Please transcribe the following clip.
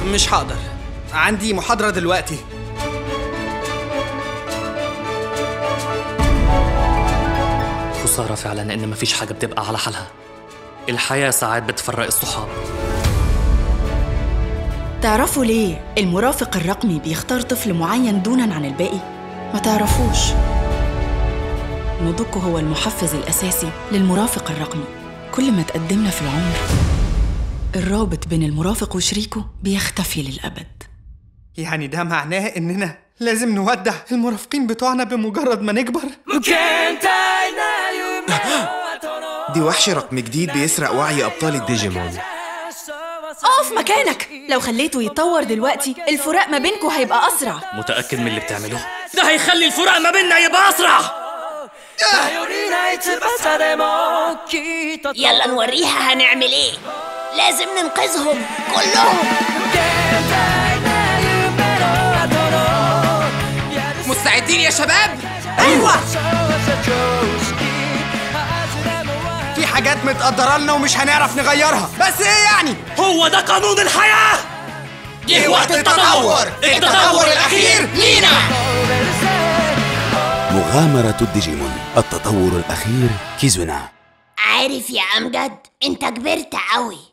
مش هقدر عندي محاضرة دلوقتي خسارة فعلا إن مفيش حاجة بتبقى على حالها الحياة ساعات بتفرق الصحاب تعرفوا ليه المرافق الرقمي بيختار طفل معين دونا عن الباقي؟ ما تعرفوش نضجه هو المحفز الأساسي للمرافق الرقمي كل ما تقدمنا في العمر الرابط بين المرافق وشريكه بيختفي للأبد يعني ده معناه إننا لازم نودع المرافقين بتوعنا بمجرد ما نكبر دي وحش رقم جديد بيسرق وعي أبطال الديجيمون اقف مكانك لو خليته يتطور دلوقتي الفراق ما بينكم هيبقى أسرع متأكد من اللي بتعملوه ده هيخلي الفراق ما بيننا يبقى أسرع يلا نوريها هنعمل ايه لازم ننقذهم كلهم مستعدين يا شباب؟ أيوة في حاجات متقدرة لنا ومش هنعرف نغيرها بس إيه يعني؟ هو ده قانون الحياة جه وقت التطور التطور الأخير لينا مغامرة الديجيمون التطور الأخير كيزونا عارف يا امجد انت كبرت قوي